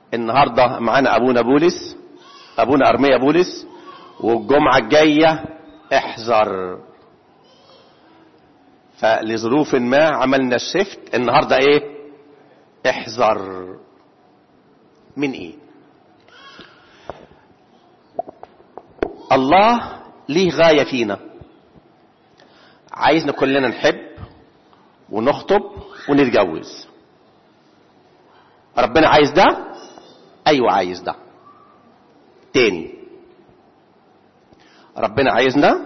النهاردة معانا أبونا بولس أبونا أرميا بولس والجمعة الجاية احذر فلظروف ما عملنا الشفت النهاردة ايه احذر من ايه الله ليه غاية فينا عايزنا كلنا نحب ونخطب ونتجوز ربنا عايز ده ايوه عايز ده تاني ربنا عايزنا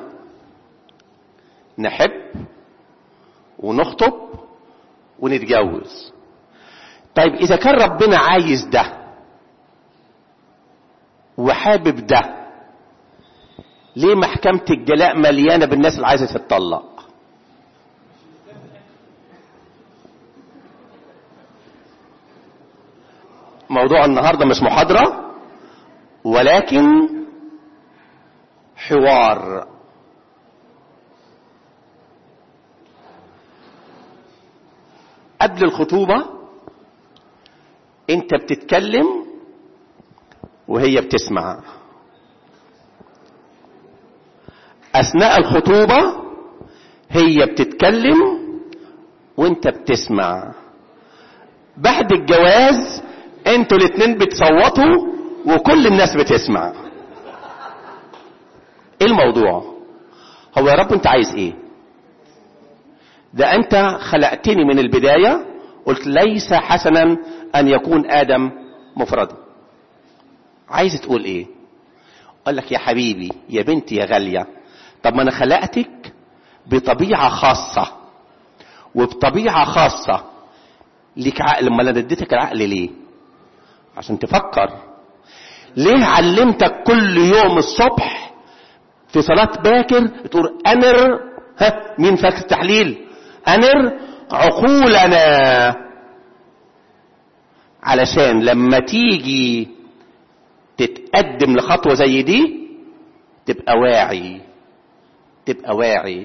نحب ونخطب ونتجوز طيب اذا كان ربنا عايز ده وحابب ده ليه محكمة الجلاء مليانة بالناس اللي عايزة تتطلق موضوع النهاردة مش محاضرة ولكن حوار قبل الخطوبة انت بتتكلم وهي بتسمع اثناء الخطوبة هي بتتكلم وانت بتسمع بعد الجواز انتوا الاتنين بتصوتوا وكل الناس بتسمع ايه الموضوع هو يا رب انت عايز ايه ده انت خلقتني من البداية قلت ليس حسنا ان يكون ادم مفردا عايز تقول ايه قال لك يا حبيبي يا بنتي يا غالية طب ما انا خلقتك بطبيعة خاصة وبطبيعة خاصة ليك عقل ما انا اديتك العقل ليه عشان تفكر ليه علمتك كل يوم الصبح في صلاة باكر تقول أنر ها مين فاكر التحليل أنر عقولنا علشان لما تيجي تتقدم لخطوة زي دي تبقى واعي تبقى واعي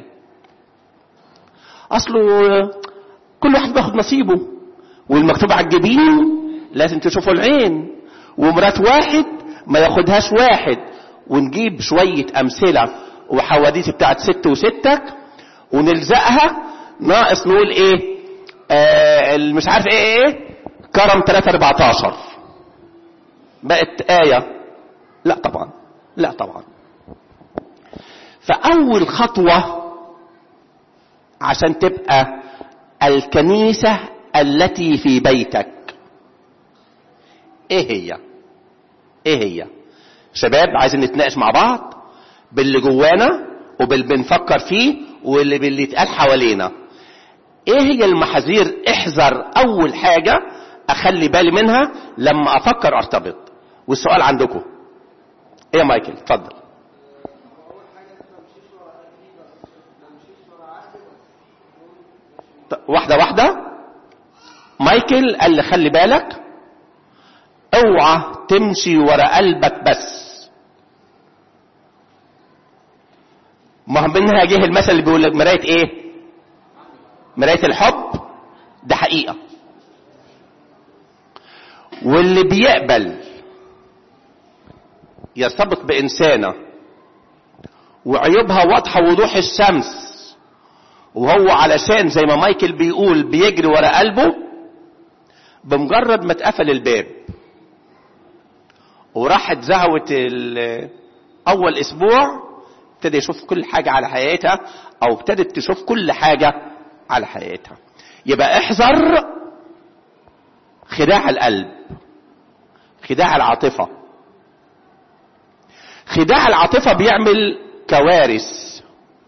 أصله كل واحد بياخد نصيبه والمكتوب على الجبين لازم تشوفه العين ومرات واحد ما ياخدهاش واحد ونجيب شوية أمثلة وحواديت بتاعت ست وستك ونلزقها ناقص نقول ايه آه مش عارف ايه ايه كرم 3 14 بقت آية لا طبعا لا طبعا فأول خطوة عشان تبقى الكنيسة التي في بيتك ايه هي ايه هي شباب عايزين نتناقش مع بعض باللي جوانا وباللي بنفكر فيه واللي باللي اتقال حوالينا ايه هي المحاذير احذر اول حاجة اخلي بالي منها لما افكر ارتبط والسؤال عندكم ايه يا مايكل اتفضل واحدة واحدة مايكل قال لي خلي بالك اوعى تمشي ورا قلبك بس ما هو منها جه المثل اللي بيقول لك مرايه ايه مرايه الحب ده حقيقه واللي بيقبل يرتبط بانسانه وعيوبها واضحه وضوح الشمس وهو علشان زي ما مايكل بيقول بيجري ورا قلبه بمجرد ما اتقفل الباب وراحت زهوت اول اسبوع ابتدى يشوف كل حاجة على حياتها او ابتدت تشوف كل حاجة على حياتها يبقى احذر خداع القلب خداع العاطفة خداع العاطفة بيعمل كوارث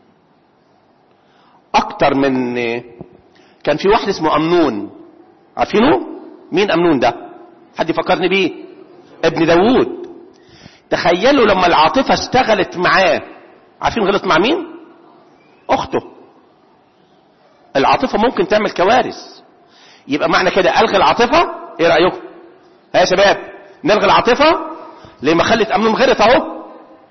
اكتر من كان في واحد اسمه امنون عارفينه مين امنون ده حد يفكرني بيه ابن داوود تخيلوا لما العاطفة اشتغلت معاه عارفين غلط مع مين اخته العاطفة ممكن تعمل كوارث يبقى معنى كده الغي العاطفة ايه رأيكم ها يا شباب نلغي العاطفة ليه ما خلت امنون غلط اهو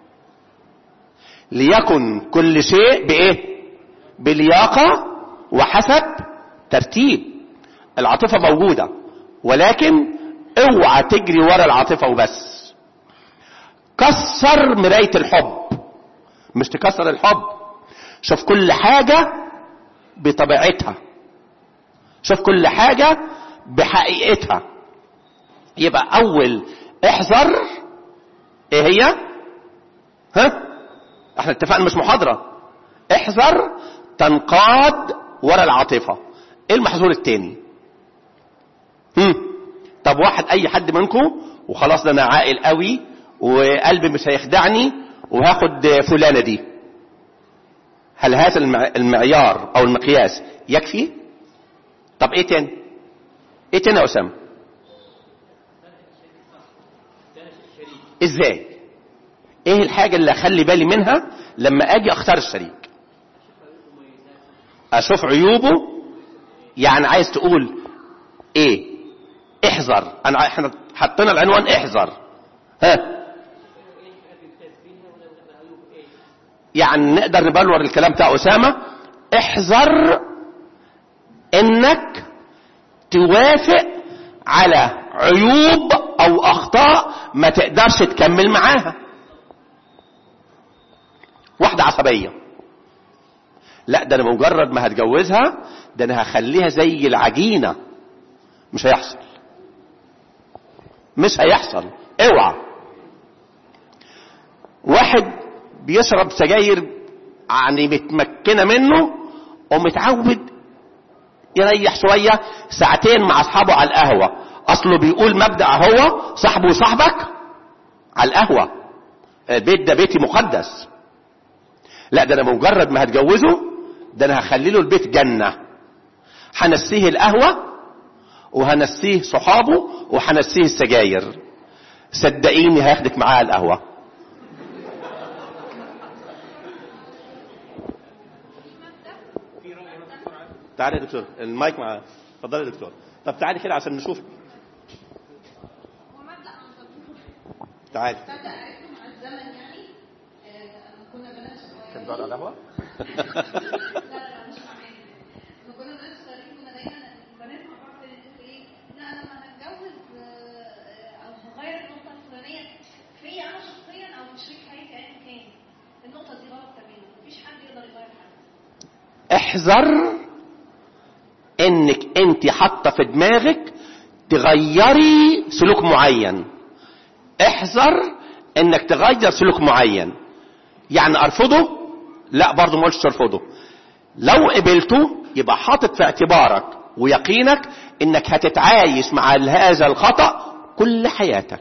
ليكن كل شيء بايه بلياقة وحسب ترتيب العاطفة موجودة ولكن اوعى تجري ورا العاطفة وبس كسر مراية الحب مش تكسر الحب شوف كل حاجة بطبيعتها شوف كل حاجة بحقيقتها يبقى اول احذر ايه هي ها احنا اتفقنا مش محاضرة احذر تنقاد ورا العاطفة ايه المحظور التاني هم طب واحد اي حد منكم وخلاص ده انا عاقل قوي وقلبي مش هيخدعني وهاخد فلانة دي هل هذا المعيار او المقياس يكفي طب ايه تاني ايه تاني يا اسامه ازاي ايه الحاجة اللي اخلي بالي منها لما اجي اختار الشريك اشوف عيوبه يعني عايز تقول ايه احذر انا احنا حطينا العنوان احذر ها يعني نقدر نبلور الكلام بتاع اسامه احذر انك توافق على عيوب او اخطاء ما تقدرش تكمل معاها واحدة عصبية لا ده انا مجرد ما هتجوزها ده انا هخليها زي العجينة مش هيحصل مش هيحصل اوعى واحد بيشرب سجاير يعني متمكنة منه ومتعود يريح شوية ساعتين مع اصحابه على القهوة اصله بيقول مبدأ هو صاحبه وصاحبك على القهوة البيت ده بيتي مقدس لا ده انا مجرد ما هتجوزه ده انا هخلي له البيت جنة هنسيه القهوة وهنسيه صحابه وهنسيه السجاير صدقيني هياخدك معاه القهوة تعالي يا دكتور المايك معاه اتفضلي يا دكتور طب تعالي كده عشان نشوف تعالي تصدق عرفته مع الزمن يعني آه، لما كنا بنات صغيرين كان بيقعد على القهوة لا لا مش معانا لما كنا بنات صغيرين كنا دايما بنات مع بعض نقول ايه لا لما هتجوز آه، او هغير النقطه الفلانيه فيا انا شخصيا او في شريك حياتي ايا كان النقطه دي غلط تماما مفيش حد يقدر يغير حد احذر انك انت حاطه في دماغك تغيري سلوك معين احذر انك تغير سلوك معين يعني ارفضه لا برضه ما قلتش ترفضه لو قبلته يبقى حاطط في اعتبارك ويقينك انك هتتعايش مع هذا الخطأ كل حياتك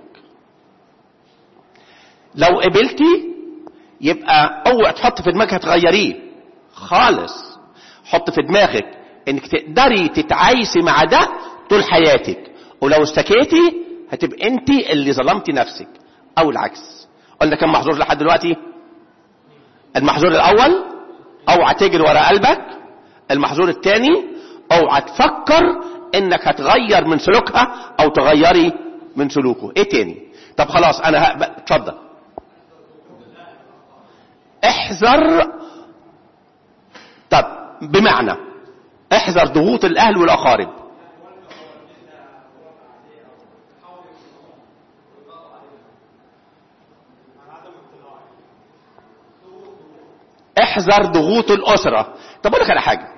لو قبلتي يبقى اوعى تحط في دماغك هتغيريه خالص حط في دماغك انك تقدري تتعايشي مع ده طول حياتك ولو اشتكيتي هتبقى انت اللي ظلمتي نفسك او العكس قلنا كم محظور لحد دلوقتي المحظور الاول اوعى تجري ورا قلبك المحظور الثاني اوعى تفكر انك هتغير من سلوكها او تغيري من سلوكه ايه تاني طب خلاص انا ه... اتفضل احذر طب بمعنى احذر ضغوط الاهل والاقارب احذر ضغوط الاسره طب اقول لك على حاجه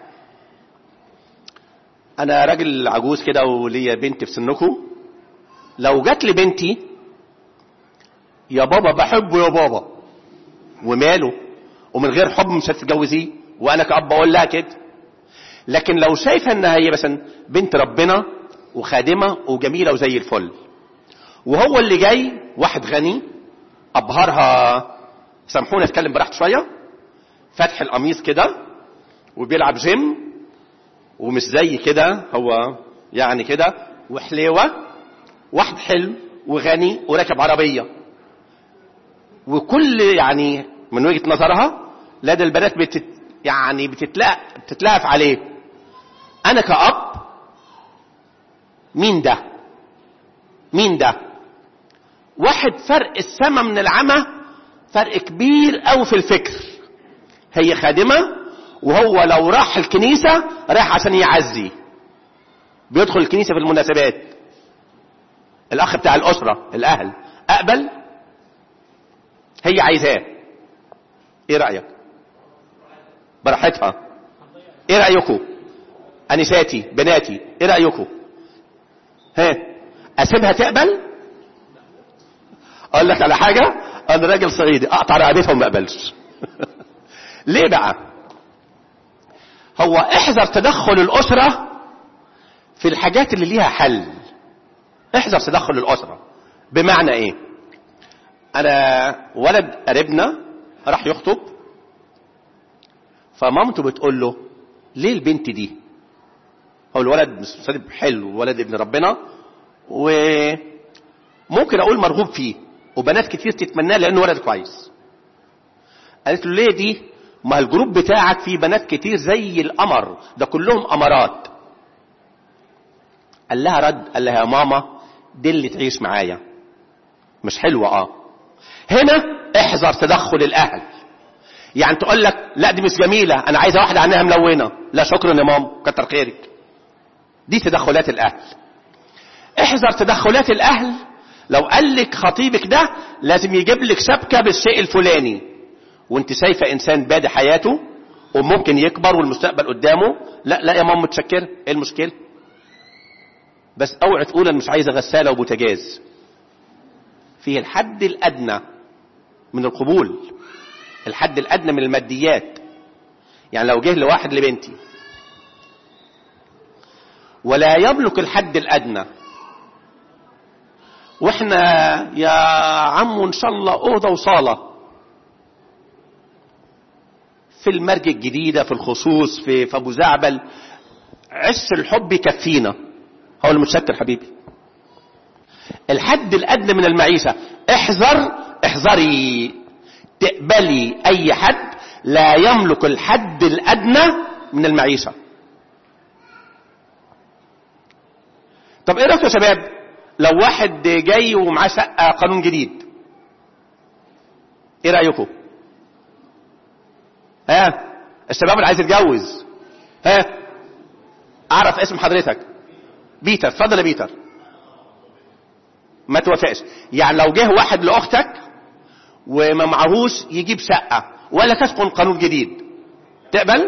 انا راجل عجوز كده وليا بنت في سنكم لو جات لي بنتي يا بابا بحبه يا بابا وماله ومن غير حب مش هتتجوزيه وانا كأب اقول لها كده لكن لو شايفه انها هي مثلا بنت ربنا وخادمه وجميله وزي الفل وهو اللي جاي واحد غني ابهرها سامحوني اتكلم براحتي شويه فاتح القميص كده وبيلعب جيم ومش زي كده هو يعني كده وحليوه واحد حلو وغني وراكب عربيه وكل يعني من وجهه نظرها لا ده البنات بتت يعني بتتلا بتتلهف عليه انا كأب مين ده مين ده واحد فرق السما من العمى فرق كبير قوي في الفكر هي خادمة وهو لو راح الكنيسة راح عشان يعزي بيدخل الكنيسة في المناسبات الاخ بتاع الاسره الاهل اقبل هي عايزاه ايه رايك براحتها ايه رايكم انساتي بناتي ايه رايكم ها اسيبها تقبل اقول لك على حاجه انا راجل صعيدي اقطع رقبتها وما اقبلش ليه بقى هو احذر تدخل الاسره في الحاجات اللي ليها حل احذر تدخل الاسره بمعنى ايه انا ولد قريبنا راح يخطب فمامته بتقول له ليه البنت دي هو الولد مستجيب حلو ولد ابن ربنا وممكن اقول مرغوب فيه وبنات كتير تتمناه لانه ولد كويس قالت له ليه دي ما الجروب بتاعك فيه بنات كتير زي القمر ده كلهم قمرات قال لها رد قال لها يا ماما دي اللي تعيش معايا مش حلوة اه هنا احذر تدخل الاهل يعني تقول لك لا دي مش جميلة انا عايزة واحدة عنها ملونة لا شكرا يا ماما كتر خيرك دي تدخلات الاهل احذر تدخلات الاهل لو قال لك خطيبك ده لازم يجيب لك شبكة بالشيء الفلاني وانت شايفة انسان بادي حياته وممكن يكبر والمستقبل قدامه لا لا يا ماما متشكر ايه المشكلة بس اوعي تقول انا مش عايزة غسالة وبوتاجاز فيه الحد الادنى من القبول الحد الادنى من الماديات يعني لو جه لواحد لبنتي ولا يملك الحد الادنى واحنا يا عم ان شاء الله اوضه وصاله في المرج الجديده في الخصوص في, في ابو زعبل عش الحب يكفينا هو اللي متشكر حبيبي الحد الادنى من المعيشه احذر احذري تقبلي اي حد لا يملك الحد الادنى من المعيشه طب ايه رايكم يا شباب لو واحد جاي ومعاه شقه قانون جديد ايه رايكم ها الشباب اللي عايز يتجوز ها اعرف اسم حضرتك بيتر اتفضل يا بيتر ما توافقش يعني لو جه واحد لاختك وما معهوش يجيب شقه ولا تسكن قانون جديد تقبل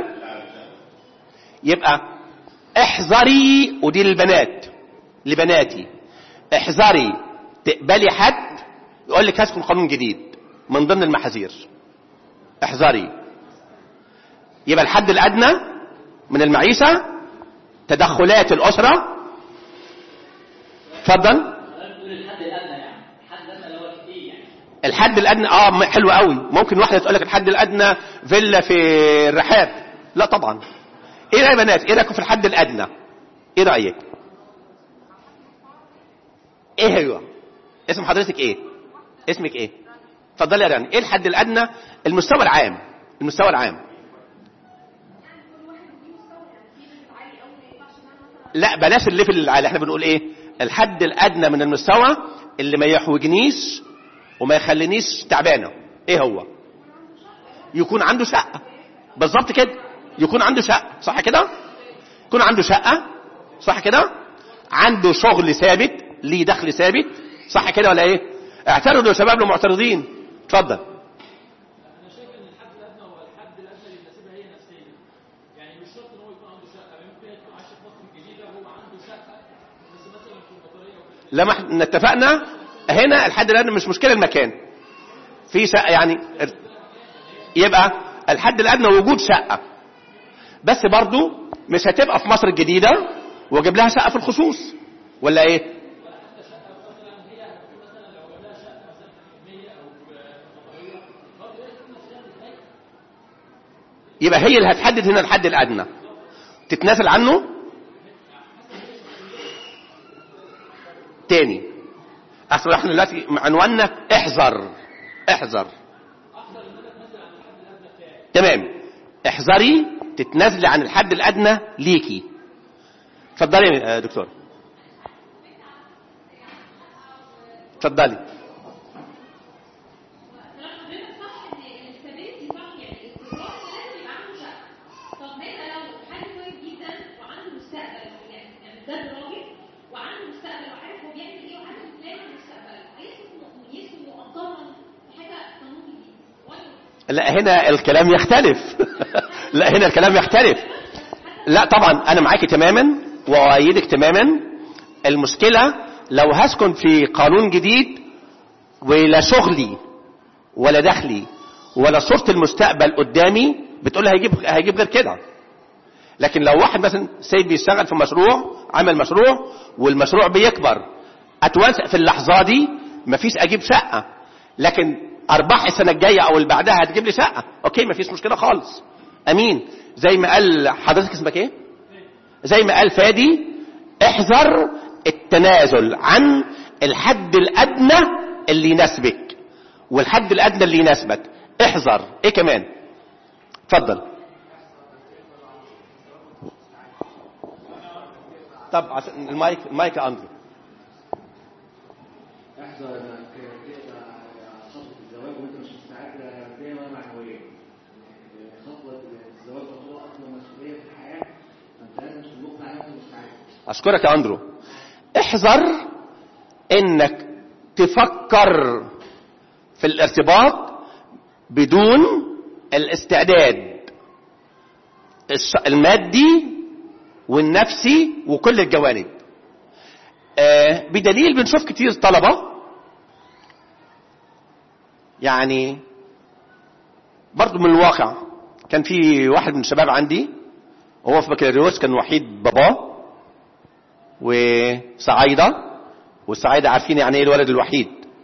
يبقى احذري ودي للبنات لبناتي احذري تقبلي حد يقول لك هسكن قانون جديد من ضمن المحاذير احذري يبقى الحد الادنى من المعيشه تدخلات الاسره اتفضل الحد الادنى اه حلو قوي ممكن واحده تقول لك الحد الادنى فيلا في الرحاب لا طبعا ايه يا بنات ايه رايكم في الحد الادنى ايه رايك ايه هو اسم حضرتك ايه اسمك ايه اتفضلي يا راني ايه الحد الادنى المستوى العام المستوى العام لا بلاش الليفل العالي احنا بنقول ايه الحد الادنى من المستوى اللي ما يحوجنيش وما يخلينيش تعبانه ايه هو يكون عنده شقه بالظبط كده يكون عنده شقه صح كده يكون عنده شقه صح كده عنده شغل ثابت ليه دخل ثابت صح كده ولا ايه اعترضوا يا شباب لو معترضين اتفضل انا شايف ان الحد الادنى هو الحد الادنى اللي يناسبها هي نفسيا يعني مش شرط ان هو يكون عنده شقه ممكن يكون عايش في مصر الجديده وهو عنده شقه بس مثلا في المطريه وفي لما احنا اتفقنا هنا الحد الادنى مش مشكله المكان في شقه يعني يبقى الحد الادنى وجود شقه بس برضو مش هتبقى في مصر الجديده واجيب لها شقه في الخصوص ولا ايه يبقى هي اللي هتحدد هنا الحد الادنى تتنازل عنه تاني اصل احنا دلوقتي عنواننا احذر احذر تمام احذري تتنازلي عن الحد الادنى ليكي اتفضلي يا دكتور اتفضلي ده الراجل وعنده مستقبل وعارف هو بيعمل ايه وعنده لا هنا الكلام يختلف لا هنا الكلام يختلف لا طبعا انا معاك تماما واؤيدك تماما المشكله لو هسكن في قانون جديد ولا شغلي ولا دخلي ولا صورة المستقبل قدامي بتقول هيجيب هيجيب غير كده لكن لو واحد مثلا سيد بيشتغل في مشروع عمل مشروع والمشروع بيكبر اتوافق في اللحظه دي مفيش اجيب شقه لكن ارباح السنه الجايه او اللي بعدها هتجيب لي شقه اوكي مفيش مشكله خالص امين زي ما قال حضرتك اسمك ايه زي ما قال فادي احذر التنازل عن الحد الادنى اللي يناسبك والحد الادنى اللي يناسبك احذر ايه كمان اتفضل طب عشان المايك المايك يا اندرو احذر انك تقطع خطوه الزواج وانت مش مستعد ماديا ولا معنويا. خطوه الزواج خطوه اصلا مسؤوليه في الحياه فانت لازم تكون مقنع انك مستعد. اشكرك يا اندرو احذر انك تفكر في الارتباط بدون الاستعداد الش- المادي والنفسي وكل الجوانب آه، بدليل بنشوف كتير طلبة يعني برضو من الواقع كان في واحد من الشباب عندي هو في بكالوريوس كان وحيد باباه وصعايدة والصعايدة عارفين يعني ايه الولد الوحيد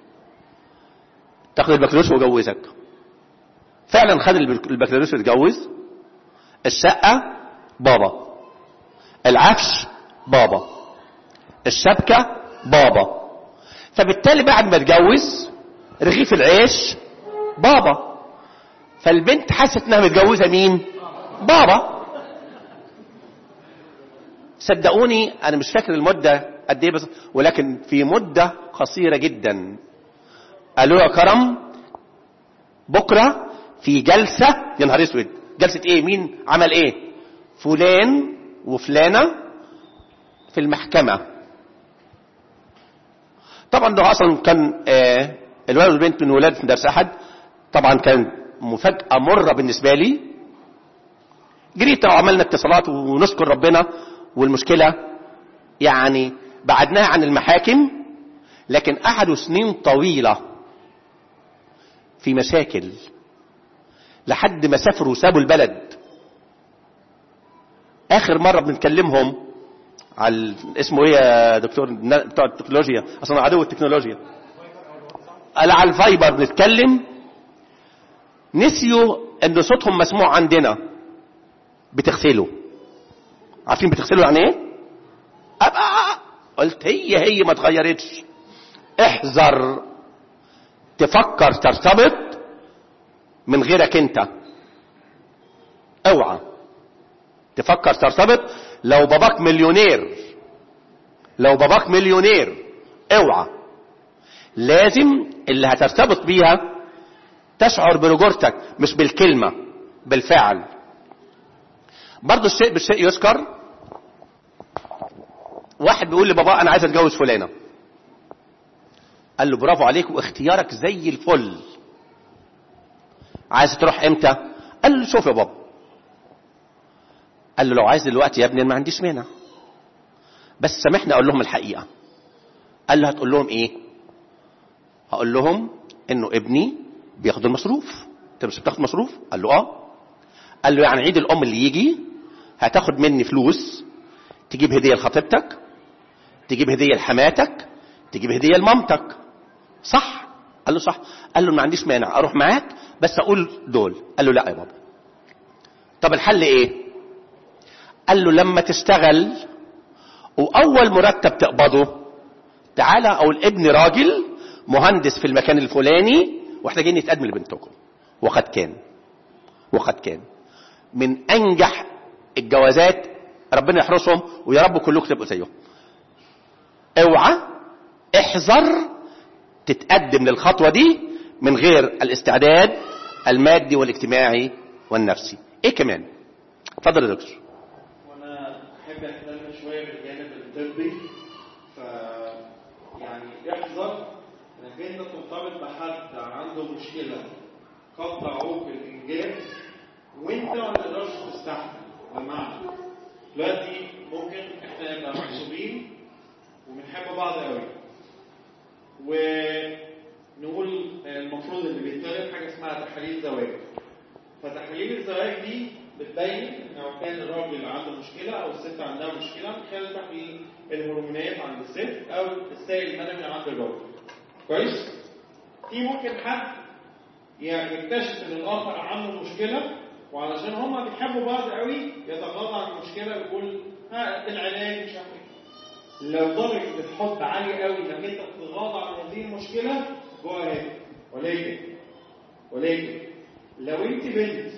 تاخد البكالوريوس وجوزك فعلا خد البك- البكالوريوس واتجوز الشقة بابا العفش بابا الشبكة بابا فبالتالي بعد ما اتجوز رغيف العيش بابا فالبنت حست انها متجوزة مين بابا صدقوني انا مش فاكر المدة قد ايه بس ولكن في مدة قصيرة جدا قالوا يا كرم بكرة في جلسة يا نهار اسود جلسة ايه مين عمل ايه فلان وفلانة في المحكمة طبعا ده اصلا كان آه الولد والبنت من ولاد في درس احد طبعا كان مفاجأة مرة بالنسبة لي جريت وعملنا اتصالات ونشكر ربنا والمشكلة يعني بعدناها عن المحاكم لكن قعدوا سنين طويلة في مشاكل لحد ما سافروا وسابوا البلد اخر مرة بنتكلمهم على اسمه ايه يا دكتور بتوع التكنولوجيا اصلا عدو التكنولوجيا قال على الفايبر بنتكلم نسيوا ان صوتهم مسموع عندنا بتغسلوا عارفين بتغسلوا يعني ايه أبقى قلت هي هي ما اتغيرتش احذر تفكر ترتبط من غيرك انت اوعى تفكر ترتبط لو باباك مليونير لو باباك مليونير اوعى لازم اللي هترتبط بيها تشعر برجولتك مش بالكلمة بالفعل برضو الشيء بالشيء يذكر واحد بيقول لبابا انا عايز اتجوز فلانة قال له برافو عليك واختيارك زي الفل عايز تروح امتى قال له شوف يا بابا قال له لو عايز دلوقتي يا ابني أنا ما عنديش مانع بس سامحني اقول لهم الحقيقه قال له هتقول لهم ايه هقول لهم انه ابني بياخد المصروف انت مش بتاخد مصروف قال له اه قال له يعني عيد الام اللي يجي هتاخد مني فلوس تجيب هديه لخطيبتك تجيب هديه لحماتك تجيب هديه لمامتك صح قال له صح قال له ما عنديش مانع اروح معاك بس اقول دول قال له لا يا بابا طب الحل ايه قال له لما تشتغل واول مرتب تقبضه تعالى او الابن راجل مهندس في المكان الفلاني واحنا جايين نتقدم لبنتكم وقد كان وقد كان من انجح الجوازات ربنا يحرسهم ويا رب كلكم تبقوا زيهم اوعى احذر تتقدم للخطوه دي من غير الاستعداد المادي والاجتماعي والنفسي ايه كمان اتفضل يا دكتور وانا احب اهتم شويه بالجانب الطبي ف يعني احذر انك انت ترتبط بحد عنده مشكله قد دعوك الانجاب وانت ما تقدرش تستحمل بمعنى دلوقتي ممكن احنا نبقى مخطوبين وبنحب بعض قوي ونقول المفروض اللي بيتطلب حاجه اسمها تحاليل زواج فتحاليل الزواج دي بتبين ان لو كان الراجل عنده مشكله او الست عندها مشكله من خلال تحليل الهرمونات عند الست او السائل المنوي عند الراجل كويس في ممكن حد يعني يكتشف ان الاخر عنده مشكله وعلشان هما بيحبوا بعض قوي يتغاضى عن المشكله ويقول ها العلاج مش عارف ايه لو درجه الحب عاليه قوي انك انت تتغاضى عن هذه المشكله جو اهيد ولكن ولكن لو انت بنت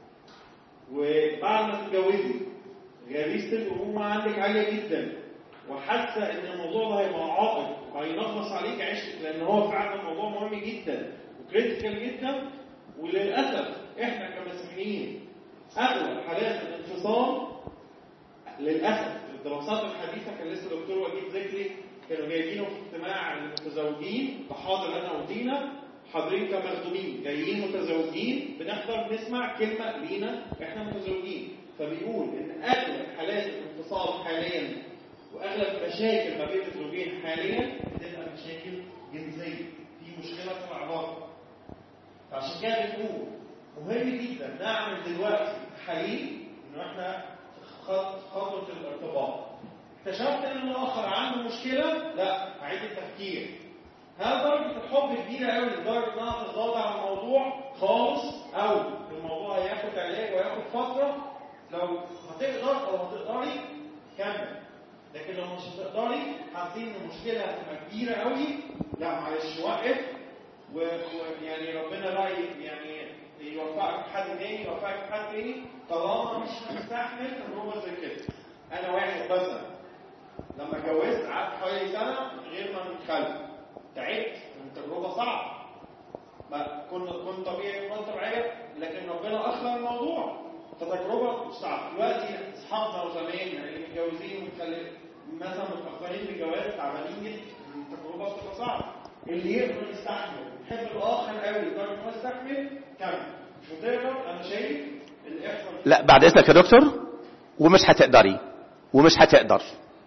وبعد ما تتجوزي غريزه الامومه عندك عاليه جدا وحاسه ان الموضوع ده هيبقى عائق وهينغص عليك عيشتك لان هو فعلا موضوع مهم جدا وكريتيكال جدا وللاسف احنا كمسيحيين اغلب حالات الانفصام للاسف في الدراسات الحديثه كان لسه دكتور وجيب ذكري كانوا جايبينه في اجتماع المتزوجين بحاضر انا ودينا حاضرين كمخدومين جايين متزوجين بنحضر بنسمع كلمه لينا احنا متزوجين فبيقول ان اغلب حالات الانفصام حاليا واغلب مشاكل ما بين الزوجين حاليا بتبقى مشاكل جنسيه في مشكله في العلاقه فعشان كده بنقول مهم جدا نعمل دلوقتي تحاليل انه احنا خط خطوه الارتباط اكتشفت ان الاخر عنده مشكله لا اعيد التفكير هل درجه الحب كبيره قوي لدرجه ان انا اتغاضى عن الموضوع خالص او الموضوع هياخد علاج وياخد فتره لو هتقدر او هتقدري كمل لكن لو مش هتقدري حاسين ان المشكله هتبقى كبيره قوي لا معلش وقف ويعني ربنا بقى يعني يوفقك في حد تاني يوفقك في حد تاني طالما مش هتستحمل تجربه زي كده انا واحد مثلا لما اتجوزت قعدت حوالي سنه من غير ما نتخلف تعبت من تجربه صعبه ما كنا كنت طبيعي كنت طبيعيه لكن ربنا اخر الموضوع فتجربه صعبه دلوقتي اصحابنا وزمايلنا اللي متجوزين ومخلف مثلا متاخرين في الجواز تعبانين جدا التجربه بتبقى صعبه اللي يقدر يستحمل يحب الاخر قوي لدرجه ان هو يستحمل كمل مش هتقدر انا شايف اللي يحصل لا بعد اذنك يا دكتور ومش هتقدري ومش هتقدر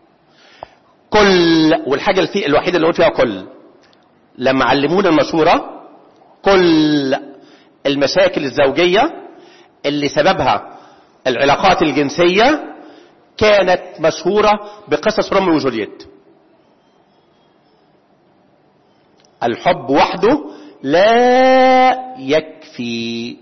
كل والحاجه اللي الوحيده اللي قلت فيها كل لما علمونا المشوره كل المشاكل الزوجيه اللي سببها العلاقات الجنسيه كانت مشهوره بقصص روميو وجولييت الحب وحده لا يكفي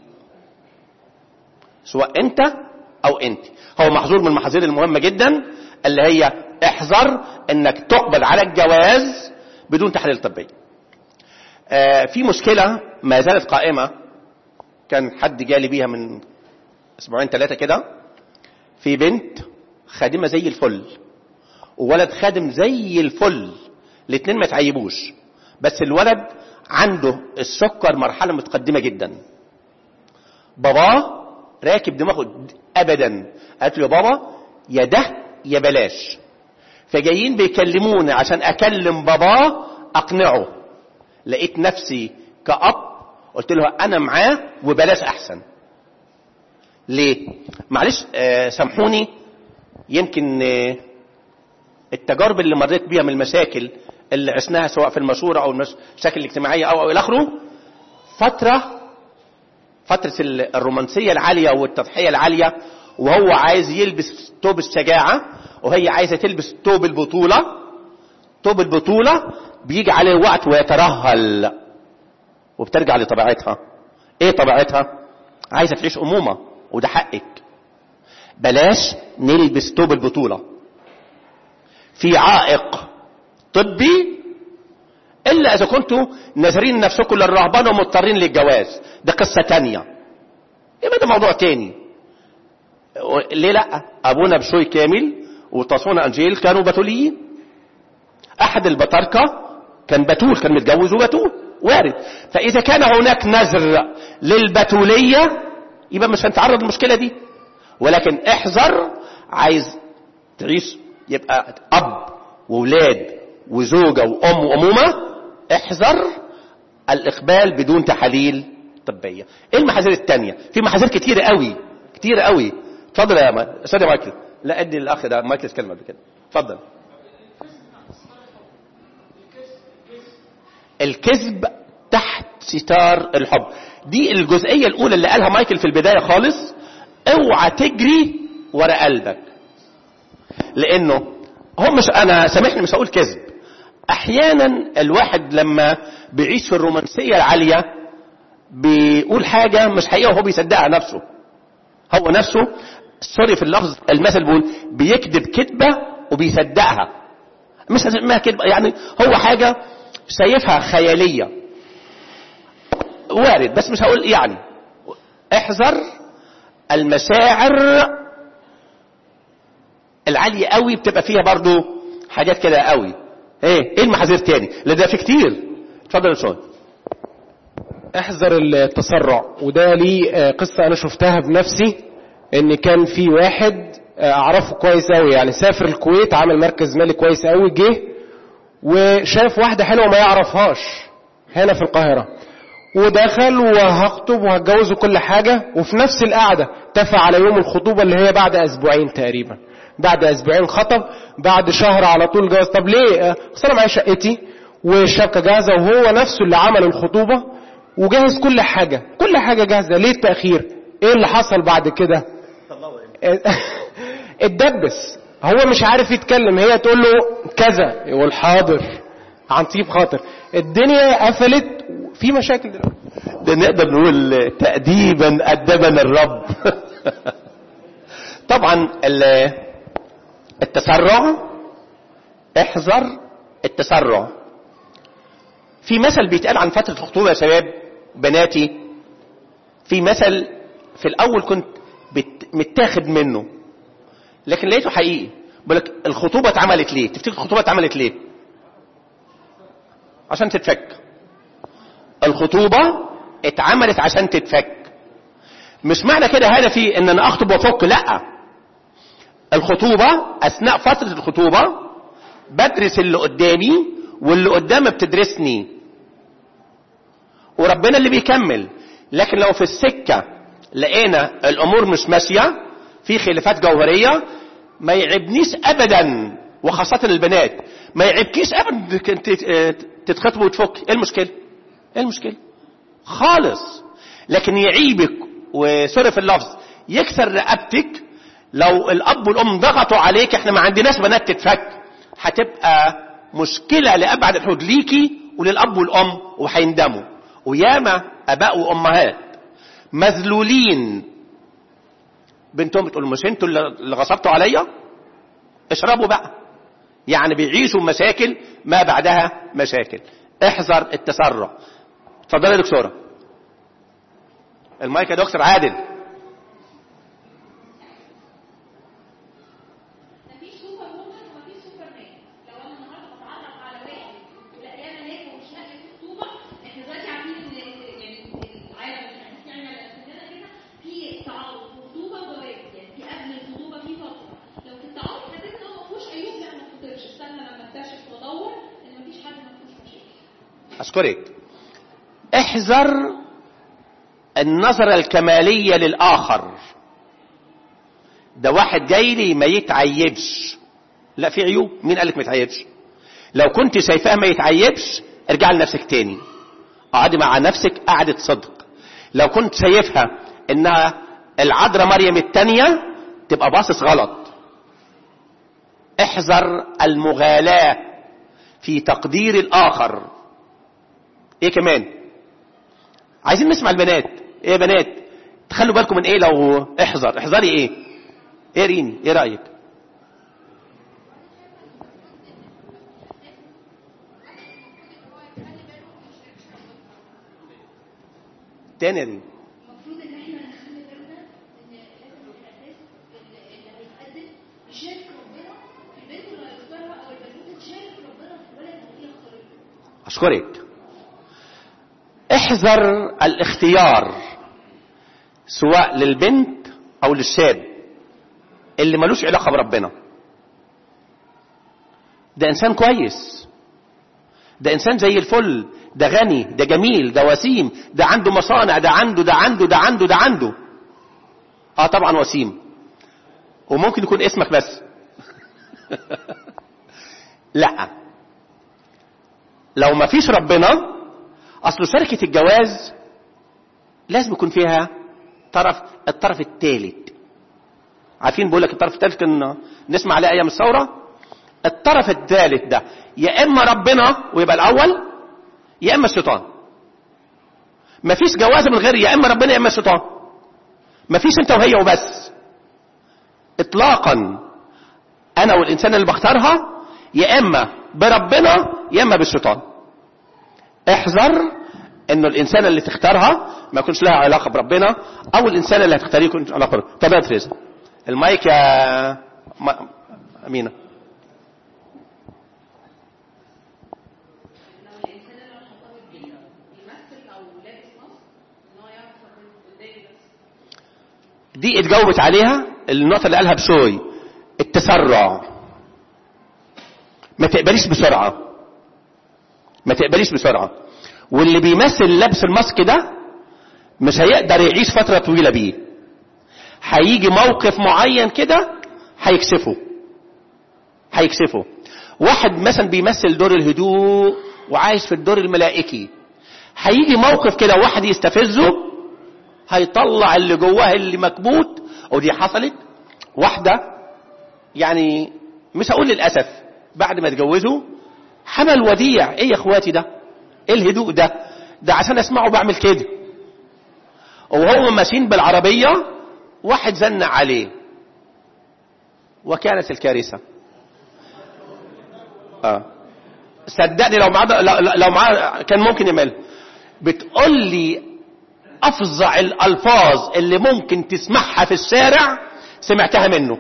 سواء انت او انت هو محظور من المحاذير المهمه جدا اللي هي احذر انك تقبل على الجواز بدون تحاليل طبيه آه في مشكله ما زالت قائمه كان حد جالي بيها من اسبوعين ثلاثه كده في بنت خادمه زي الفل وولد خادم زي الفل الاثنين ما تعيبوش بس الولد عنده السكر مرحله متقدمه جدا باباه راكب دماغه ابدا قالت له يا بابا يا ده يا بلاش فجايين بيكلموني عشان اكلم باباه اقنعه لقيت نفسي كأب قلت له انا معاه وبلاش احسن ليه معلش آه سامحوني يمكن آه التجارب اللي مريت بيها من المشاكل اللي عشناها سواء في المشورة او المشاكل الاجتماعية او الى اخره فترة فترة الرومانسية العالية والتضحية العالية وهو عايز يلبس توب الشجاعة وهي عايزة تلبس توب البطولة توب البطولة بيجي عليه وقت ويترهل وبترجع لطبيعتها ايه طبيعتها عايزة تعيش امومة وده حقك بلاش نلبس توب البطولة في عائق طبي الا اذا كنتوا نازرين نفسكم للرهبنه ومضطرين للجواز ده قصه تانية يبقى ده موضوع تاني ليه لا ابونا بشوي كامل وتصونا انجيل كانوا بتوليين احد البطاركه كان بتول كان متجوز وبتول وارد فاذا كان هناك نذر للبتوليه يبقى مش هنتعرض للمشكله دي ولكن احذر عايز تعيش يبقى اب وولاد وزوجة وأم وأمومة احذر الإقبال بدون تحاليل الطبيه ايه المحاذير التانية في محاذير كتيره قوي كتيره قوي اتفضل يا ما... استاذ يا مايكل لا ادي الاخ ده مايكل كلمه قبل كده اتفضل الكذب تحت ستار الحب دي الجزئيه الاولى اللي قالها مايكل في البدايه خالص اوعى تجري ورا قلبك لانه هو مش انا سامحني مش هقول كذب احيانا الواحد لما بيعيش في الرومانسيه العاليه بيقول حاجه مش حقيقه وهو بيصدقها نفسه هو نفسه سوري في اللفظ المثل بيقول بيكذب كذبه وبيصدقها مش هسميها كذبه يعني هو حاجه شايفها خياليه وارد بس مش هقول يعني احذر المشاعر العالية قوي بتبقى فيها برضو حاجات كده قوي ايه ايه المحاذير تاني لان ده في كتير اتفضل يا شون احذر التسرع وده ليه آه، قصة انا شفتها بنفسي ان كان في واحد آه، اعرفه كويس قوي يعني سافر الكويت عمل مركز مالي كويس قوي جه وشاف واحدة حلوة ما يعرفهاش هنا في القاهرة ودخل وهخطب وهتجوز وكل حاجة وفي نفس القعدة اتفق على يوم الخطوبة اللي هي بعد اسبوعين تقريبا بعد اسبوعين خطب بعد شهر على طول جواز طب ليه آه، اصل انا معايا شقتي والشبكة جاهزة وهو نفسه اللي عمل الخطوبة وجهز كل حاجة كل حاجة جاهزة ليه التأخير ايه اللي حصل بعد كده اتدبس هو مش عارف يتكلم هي تقول له كذا يقول حاضر عن طيب خاطر الدنيا قفلت في مشاكل دلوقتي ده نقدر نقول تأديبا أدبنا الرب طبعا ال- التسرع احذر التسرع في مثل بيتقال عن فترة الخطوبة يا شباب بناتي في مثل في الأول كنت بت- متاخد منه لكن لقيته حقيقي بقول لك الخطوبة اتعملت ليه تفتكر الخطوبة اتعملت ليه عشان تتفك الخطوبة اتعملت عشان تتفك مش معنى كده هدفي ان انا اخطب وافك لا الخطوبة اثناء فترة الخطوبة بدرس اللي قدامي واللي قدامي بتدرسني وربنا اللي بيكمل لكن لو في السكة لقينا الامور مش ماشية في خلافات جوهرية ما يعبنيش ابدا وخاصة البنات ما يعبكيش ابدا انت تتخطب وتفك ايه المشكلة ايه المشكلة خالص لكن يعيبك وسوري في اللفظ يكسر رقبتك لو الاب والام ضغطوا عليك احنا ما عندناش بنات تتفك هتبقى مشكله لابعد الحدود ليكي وللاب والام وهيندموا وياما اباء وامهات مذلولين بنتهم بتقول مش انتوا اللي غصبتوا عليا اشربوا بقى يعني بيعيشوا مشاكل ما بعدها مشاكل احذر التسرع اتفضلي يا دكتوره المايك يا دكتور عادل مفيش سوبر وومن ومفيش سوبر مان لو انا النهارده بتعرف على واحد ولاقيها ناجح ومش لاقيه في خطوبه احنا دلوقتي عارفين ان يعني العالم الحديث يعني على اساسنا كده في تعارض وخطوبه وجواز يعني في قبل الخطوبه في فتره لو في التعارض حسيت ان هو ما فيهوش عيوب لا ما تخطبش استنى لما اكتشف وادور ان مفيش حد ما فيهوش مشاكل اشكرك احذر النظرة الكمالية للآخر ده واحد جاي لي ما يتعيبش لا في عيوب مين قالك ما يتعيبش لو كنت شايفاه ما يتعيبش ارجع لنفسك تاني اقعدي مع نفسك قعدة صدق لو كنت شايفها انها العذراء مريم التانية تبقى باصص غلط احذر المغالاة في تقدير الآخر ايه كمان عايزين نسمع البنات ايه يا بنات تخلوا بالكم من ايه لو احذر احذري ايه ايه ريني ايه رايك تاني يا ريني المفروض ان احنا نخلي بالنا ان لازم الاساس اللي اللي هيتقدم يشارك ربنا في البنت اللي هيختارها او البنوته تشارك ربنا في الولد اللي هي اختارته اشكرك احذر الاختيار سواء للبنت او للشاب اللي ملوش علاقه بربنا ده انسان كويس ده انسان زي الفل ده غني ده جميل ده وسيم ده عنده مصانع ده عنده ده عنده ده عنده ده عنده اه طبعا وسيم وممكن يكون اسمك بس لا لو ما فيش ربنا اصل شركة الجواز لازم يكون فيها طرف الطرف الثالث عارفين بقول لك الطرف الثالث كنا نسمع عليه ايام الثوره الطرف الثالث ده يا اما ربنا ويبقى الاول يا اما الشيطان مفيش جواز من غير يا اما ربنا يا اما الشيطان مفيش انت وهي وبس اطلاقا انا والانسان اللي بختارها يا اما بربنا يا اما بالشيطان احذر انه الانسان اللي تختارها ما يكونش لها علاقه بربنا او الانسان اللي هتختاريه يكون علاقه بربنا طب يا تريزا المايك يا ما... امينه لو الانسان اللي هنحطه بيه بيمثل او لابس ماسك ان هو يعرف ربنا قدامي بس دي اتجاوبت عليها النقطة اللي قالها بشوي التسرع ما تقبليش بسرعة ما تقبليش بسرعة واللي بيمثل لبس الماسك ده مش هيقدر يعيش فترة طويلة بيه هيجي موقف معين كده هيكسفه هيكسفه واحد مثلا بيمثل دور الهدوء وعايش في الدور الملائكي هيجي موقف كده واحد يستفزه هيطلع اللي جواه اللي مكبوت ودي حصلت واحدة يعني مش هقول للأسف بعد ما اتجوزوا حمل وديع ايه يا اخواتي ده ايه الهدوء ده ده عشان اسمعه بعمل كده وهو ماشيين بالعربية واحد زن عليه وكانت الكارثة اه صدقني لو معاه لو, لو معاه كان ممكن يعمل بتقول لي افظع الالفاظ اللي ممكن تسمعها في الشارع سمعتها منه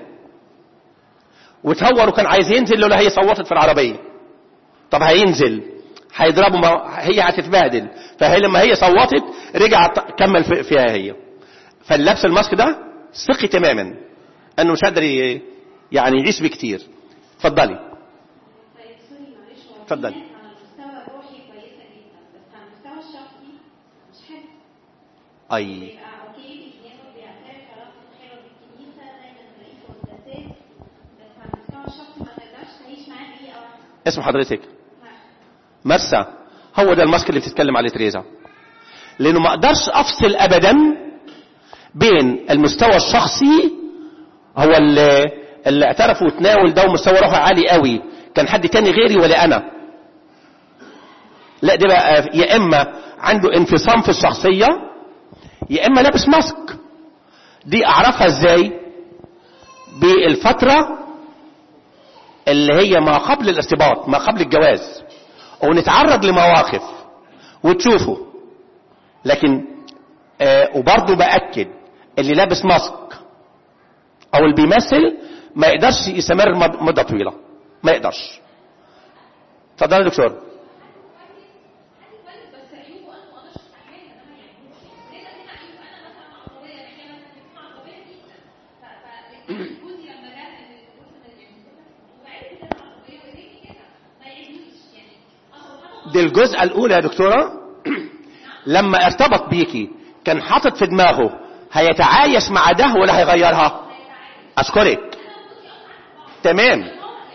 وتهور وكان عايز ينزل لولا هي صوتت في العربيه طب هينزل هيضربه ما هي هتتبهدل فهي لما هي صوتت رجع ط- كمل في- فيها هي فاللبس الماسك ده ثقي تماما انه مش قادر ي- يعني يعيش بيه كتير اتفضلي طيب سوري معلش هو اتفضلي. في ناس على المستوى الروحي كويسه جدا بس على المستوى الشخصي مش حلو اي بيبقى اوكي بيتناول بيعترف علاقته حلوه بالكنيسه دايما تلاقيه في قداسات بس على المستوى الشخصي ما تقدرش تعيش معاه دقيقه واحده اسم حضرتك لا. مرسى هو ده الماسك اللي بتتكلم عليه تريزا لانه ما اقدرش افصل ابدا بين المستوى الشخصي هو اللي, اللي اعترف وتناول ده ومستوى روحه عالي قوي كان حد تاني غيري ولا انا لا ده بقى يا اما عنده انفصام في الشخصيه يا اما لابس ماسك دي اعرفها ازاي بالفتره اللي هي ما قبل الارتباط ما قبل الجواز ونتعرض لمواقف وتشوفه لكن آه وبرضه باكد اللي لابس ماسك او اللي بيمثل ما يقدرش يستمر مد- مده طويله ما يقدرش اتفضل يا دكتور بس عيوبه انا ما اقدرش استحملها ده ما يعجبنيش ليه لان عيوب انا مثلا مع عصبيه يعني هي مثلا بتكون عصبيه جدا فجوزي لما جه ان جوزي يعني وعرف ان انا عصبيه وليه كده ما يعجبنيش يعني اصلا دي الجزء الاولى يا دكتوره لما ارتبط بيكي كان حاطط في دماغه هيتعايش مع ده ولا هيغيرها اشكرك تمام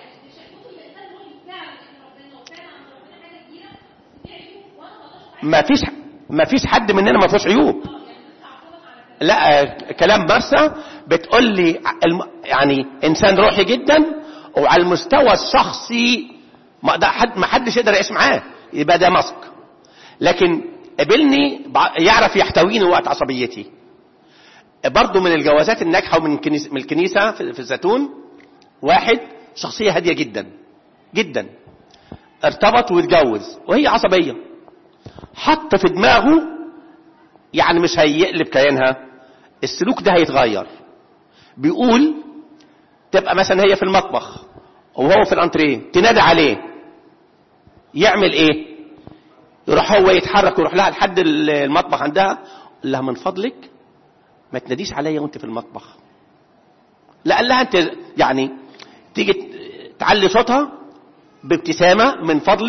ما فيش ما فيش حد مننا ما فيهوش عيوب لا آه، كلام مرسى بتقول لي الم- يعني انسان روحي جدا وعلى المستوى الشخصي ما ده حد ما حدش يقدر يعيش معاه يبقى ده مسك لكن قبلني بع- يعرف يحتويني وقت عصبيتي برضه من الجوازات الناجحه ومن الكنيسه من الكنيسه في في الزيتون واحد شخصيه هاديه جدا جدا ارتبط واتجوز وهي عصبيه حط في دماغه يعني مش هيقلب كيانها السلوك ده هيتغير بيقول تبقى مثلا هي في المطبخ وهو في الانتريه تنادي عليه يعمل ايه يروح هو يتحرك ويروح لها لحد المطبخ عندها قال لها من فضلك ما تناديش عليا وانت في المطبخ لا قال لها انت يعني تيجي تعلي صوتها بابتسامه من فضلك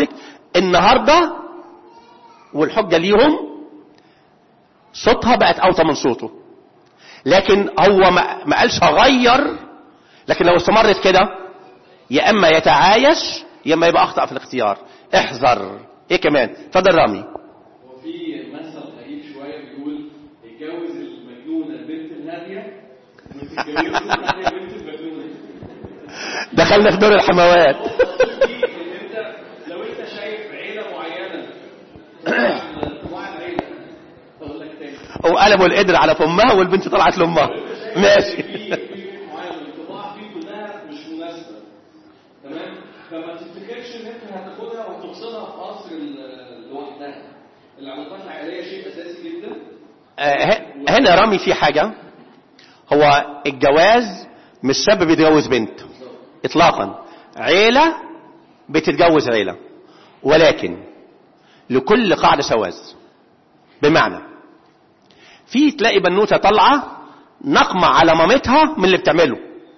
النهارده والحجه ليهم صوتها بقت اوطى من صوته لكن هو ما ما قالش هغير لكن لو استمرت كده يا اما يتعايش يا اما يبقى اخطا في الاختيار احذر ايه كمان اتفضل رامي هو في مثل غريب شويه بيقول اتجوز المجنونه البنت الهاديه وتتجوز الهاديه البنت المجنونه دخلنا في دور الحموات دي ان انت لو انت شايف عيله معينه انواع العيله اقول لك تاني وقلبوا القدر على فمها والبنت طلعت لامها ماشي في في بيت معين الطباع فيه كلها مش مناسبه تمام فما تفتكرش ان انت هتاخدها وتفصلها في قصر ال- لوحدها العلاقات العائليه شيء اساسي جدا آه، ه- هنا رامي في حاجة هو الجواز مش شاب بيتجوز بنت اطلاقا عيلة بتتجوز عيلة ولكن لكل قاعدة شواذ بمعنى في تلاقي بنوتة طالعة نقمة على مامتها من اللي بتعمله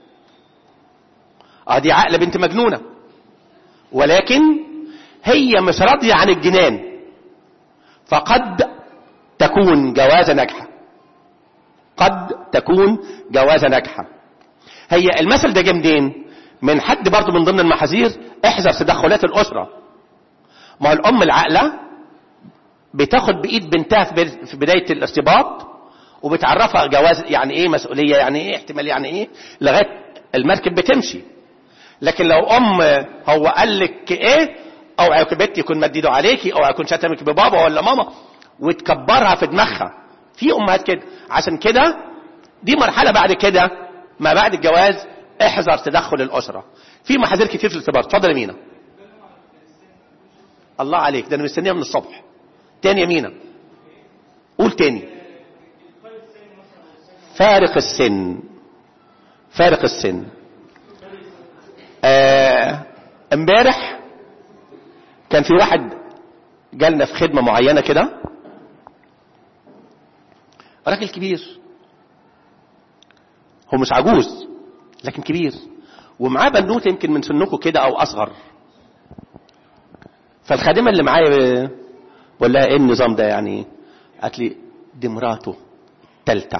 اه دي عقل بنت مجنونة ولكن هي مش راضية عن الجنان فقد تكون جوازة ناجحة قد تكون جوازة ناجحة هي المثل ده جه منين من حد برضه من ضمن المحاذير احذر تدخلات الأسرة ما هو الأم العاقلة بتاخد بإيد بنتها في بد- في بداية الارتباط وبتعرفها جواز يعني ايه مسؤولية يعني ايه احتمال يعني ايه لغاية المركب بتمشي لكن لو ام هو قال لك ايه او عقبتي يكون مديده عليكي او يكون شتمك ببابا ولا ماما وتكبرها في دماغها في امهات كده عشان كده دي مرحله بعد كده ما بعد الجواز احذر تدخل الاسره في محاذير كتير في الارتباط اتفضل يا مينا الله عليك ده انا مستنيها من الصبح تاني يا مينا قول تاني فارق السن فارق السن آه، امبارح كان في واحد جالنا في خدمة معينة كده راجل كبير هو مش عجوز لكن كبير ومعاه بنوته يمكن من سنكم كده او اصغر فالخادمه اللي معايا بقول لها ايه النظام ده يعني قالت لي دي مراته تالتة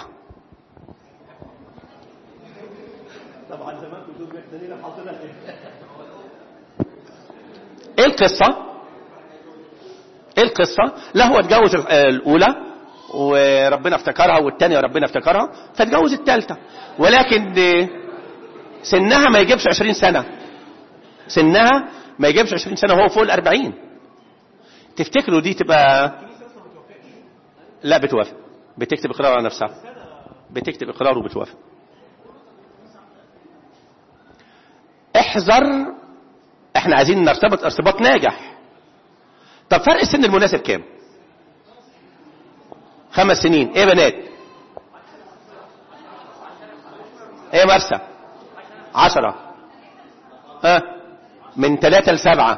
طبعا زمان كنتوا محتاجين حاطينها ايه القصة ايه القصة لا هو اتجوز الاولى وربنا افتكرها والتانية وربنا افتكرها فاتجوز التالتة ولكن دي سنها ما يجيبش عشرين سنة سنها ما يجيبش عشرين سنة وهو فوق الاربعين تفتكروا دي تبقى لا بتوافق بتكتب اقرار على نفسها بتكتب اقرار وبتوافق احذر احنا عايزين نرتبط ارتباط ناجح طب فرق السن المناسب كام خمس سنين ايه يا بنات ايه يا مرسى عشرة ها من ثلاثة لسبعة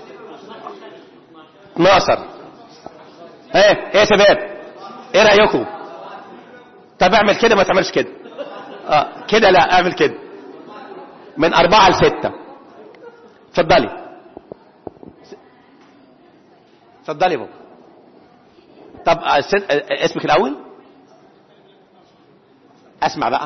12 ايه ايه يا شباب ايه رأيكم طب اعمل كده ما تعملش كده اه كده لا اعمل كده من أربعة لستة اتفضلي اتفضلي يا بابا طب آه، ست- آه، اسمك الأول أسمع بقى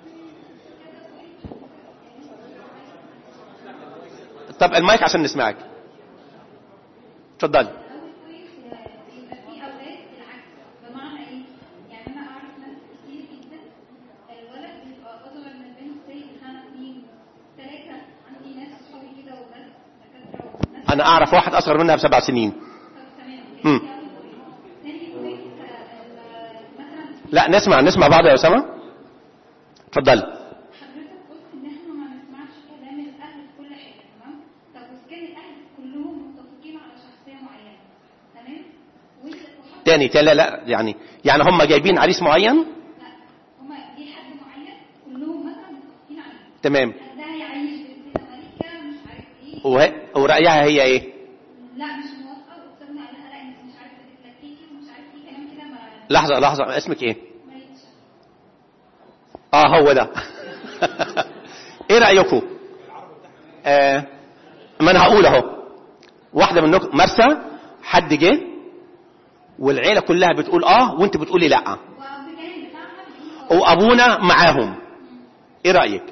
طب المايك عشان نسمعك اتفضلي أول كويس يبقى في أولاد بالعكس بمعنى إيه؟ يعني أنا أعرف ناس كتير جدا الولد بيبقى أصغر من البنت زي خمس سنين ثلاثة عندي ناس صحابي كده وناس دكاترة وناس أنا أعرف واحد أصغر منها بسبع سنين طب تمام مم. دي أول كويس. تاني كويس آه، ال- مثلا لا نسمع نسمع بعض يا أسامة اتفضلي حضرتك قلت ان احنا ما نسمعش كلام الاهل في كل حاجه تمام طب واذا كان الاهل كلهم متفقين على شخصيه معينه تمام وانت وحضرتك تاني تاني لا لا يعني يعني هم جايبين عريس معين لا هما في حد معين كلهم مثلا متفقين عليه تمام ده هيعيش بنت امريكا مش عارف ايه وه- ورأيها هي ايه لا مش موافقه واستاذنا قال لها لا انت مش عارفه تتلككي ومش عارف ايه كلام كده ما لحظة لحظة اسمك ايه ما يتش اه هو ده ايه رأيكم آه ما انا هقول اهو واحدة منكم مرسى حد جه والعيلة كلها بتقول اه وانت بتقولي لا وأب كان بتاعها بيقول وابونا معاهم ايه رأيك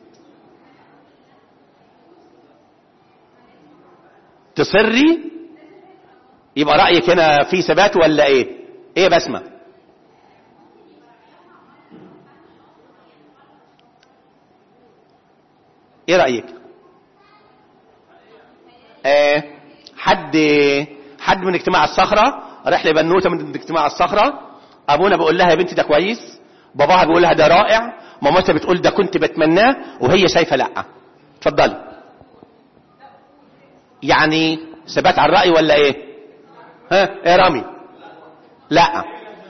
تصري يبقى رأيك هنا في ثبات ولا ايه ايه يا بسمة ايه رأيك آه حد حد من اجتماع الصخرة راح لبنوتة من اجتماع الصخرة ابونا بيقول لها يا بنتي ده كويس باباها بيقول لها ده رائع مامتها بتقول ده كنت بتمناه وهي شايفة لا اتفضلي يعني ثبات على الرأي ولا ايه ها ايه رامي لا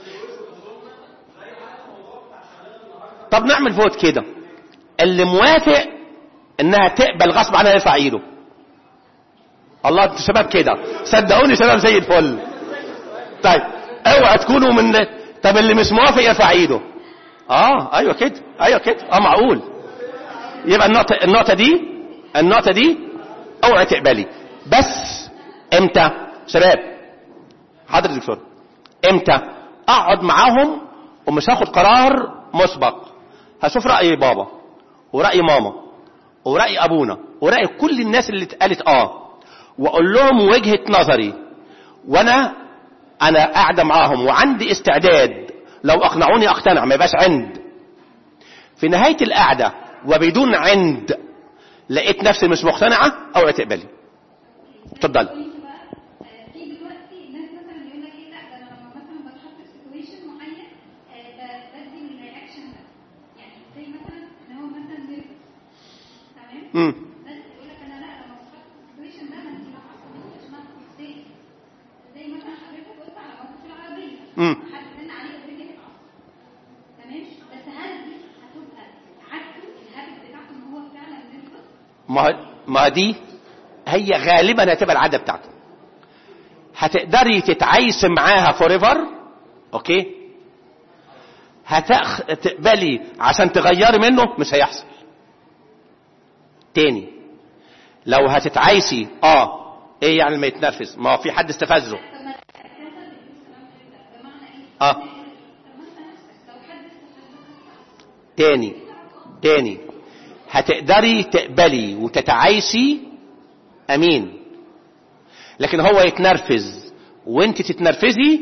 طب نعمل فوت كده اللي موافق انها تقبل غصب عنها يرفع ايده الله انتوا شباب كده صدقوني شباب زي الفل طيب اوعى تكونوا من طب اللي مش موافق يرفع ايده اه ايوه كده ايوه كده اه معقول يبقى النقطة النقطة دي النقطة دي اوعى تقبلي بس امتى شباب حاضر يا دكتور امتى اقعد معاهم ومش هاخد قرار مسبق هشوف رأي بابا ورأي ماما ورأي ابونا ورأي كل الناس اللي اتقالت اه واقول لهم وجهة نظري وانا انا قاعدة معاهم وعندي استعداد لو اقنعوني اقتنع ما يبقاش عند في نهاية القعدة وبدون عند لقيت نفسي مش مقتنعة اوعي تقبلي اتفضلي بوينت بقى آه، في دلوقتي الناس مثلا يقول لك ايه لا ده انا لما مثلا بتحط في سيتويشن معين آه، ب- بدي من الرياكشن ده يعني زي مثلا ان هو مثلا نيرفس تمام امم بس يقول لك انا لا لما بتحط في السيتويشن ده ما انت لو حصل لي عشان انا مستيك زي مثلا حضرتك قلت على موقف العربيه امم حد رن عليك الدنيا تتعصب تمام بس هل دي هتبقى عادته الهابت بتاعته ان هو فعلا نيرفس ما ما دي هي غالبا هتبقى العاده بتاعته هتقدري تتعايشي معاها فور ايفر اوكي هتأخ... تقبلي عشان تغيري منه مش هيحصل تاني لو هتتعايشي اه ايه يعني ما يتنرفز ما هو في حد استفزه طب ما الكسل الكلام ده بمعنى ايه؟ اه طب ما انت نفسك لو حد استفزك تاني تاني هتقدري تقبلي وتتعايشي امين لكن هو يتنرفز وانت تتنرفزي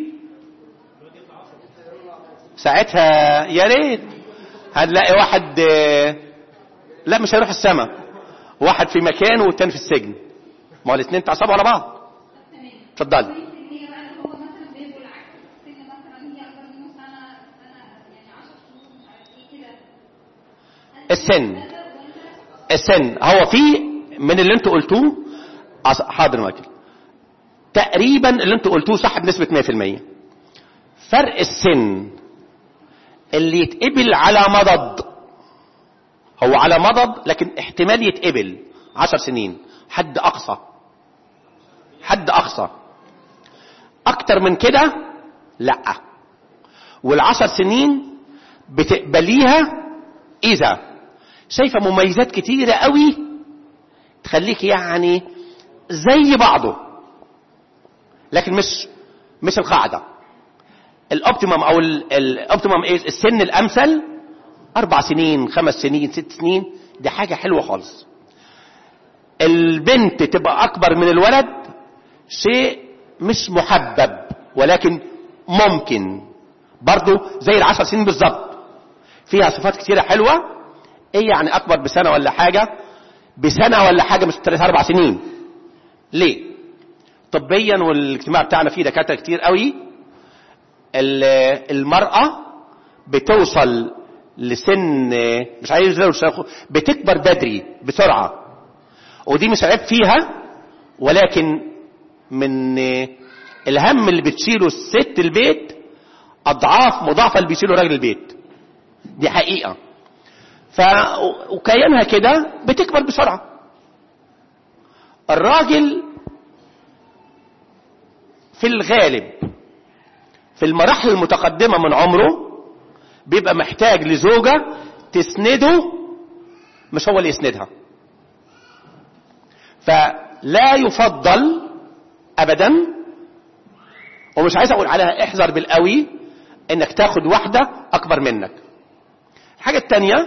ساعتها يا ريت هنلاقي واحد آه، لا مش هيروح السما واحد في مكانه والتاني في السجن ما هو الاثنين تعصبوا على بعض اتفضلي ان هي بقى اللي هو مثلا بيبقوا العكس السن مثلا هي اكبر منه سنه سنه يعني 10 شهور مش عارف ايه كده السن السن هو في من اللي انتوا قلتوه أص- حاضر مايكل تقريبا اللي انتوا قلتوه صح بنسبة 100% فرق السن اللي يتقبل على مضض هو على مضض لكن احتمال يتقبل عشر سنين حد اقصى حد اقصى اكتر من كده لا والعشر سنين بتقبليها اذا شايفة مميزات كتيرة قوي تخليك يعني زي بعضه لكن مش مش القاعدة الاوبتيمم او ال- الاوبتيمم ايه السن الامثل اربع سنين خمس سنين ست سنين دي حاجة حلوة خالص البنت تبقى اكبر من الولد شيء مش محبب ولكن ممكن برضو زي العشر سنين بالظبط فيها صفات كتيرة حلوة ايه يعني اكبر بسنة ولا حاجة بسنة ولا حاجة مش ثلاث اربع سنين ليه طبيا والاجتماع بتاعنا فيه دكاترة كتير قوي ال- المرأة بتوصل لسن مش عايز أقول شيخ- بتكبر بدري بسرعة ودي مش عيب فيها ولكن من الهم اللي بتشيله الست البيت اضعاف مضاعفة اللي بيشيله راجل البيت دي حقيقة ف وكيانها كده بتكبر بسرعة الراجل في الغالب في المراحل المتقدمة من عمره بيبقى محتاج لزوجة تسنده مش هو اللي يسندها فلا يفضل ابدا ومش عايز اقول عليها احذر بالقوي انك تاخد واحدة اكبر منك الحاجة التانية